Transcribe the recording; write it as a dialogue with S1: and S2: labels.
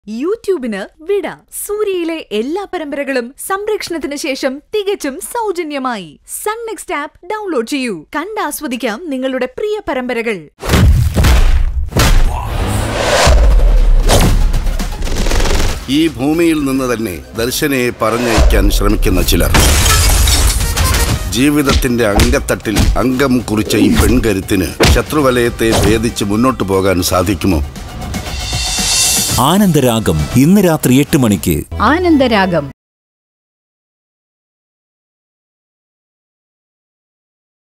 S1: യൂട്യൂബിന് വിട സൂര്യയിലെ എല്ലാ പരമ്പരകളും സംരക്ഷണത്തിന് ശേഷം തികച്ചും സൗജന്യമായി സൺ നെക്സ്റ്റ് ആപ്പ് ഡൗൺലോഡ് ചെയ്യൂ കണ്ടാസ്വദിക്കാം നിങ്ങളുടെ പ്രിയ പരമ്പരകൾ
S2: ഈ ഭൂമിയിൽ നിന്ന് തന്നെ ദർശനയെ പറഞ്ഞയക്കാൻ ശ്രമിക്കുന്ന ചിലർ ജീവിതത്തിന്റെ അംഗത്തട്ടിൽ അംഗം കുറിച്ച ഈ പെൺകരുത്തിന് ശത്രുവലയത്തെ ഭേദിച്ച് മുന്നോട്ടു പോകാൻ സാധിക്കുമോ
S3: ആനന്ദരാഗം ഇന്ന് രാത്രി എട്ട് മണിക്ക്
S4: ആനന്ദരാഗം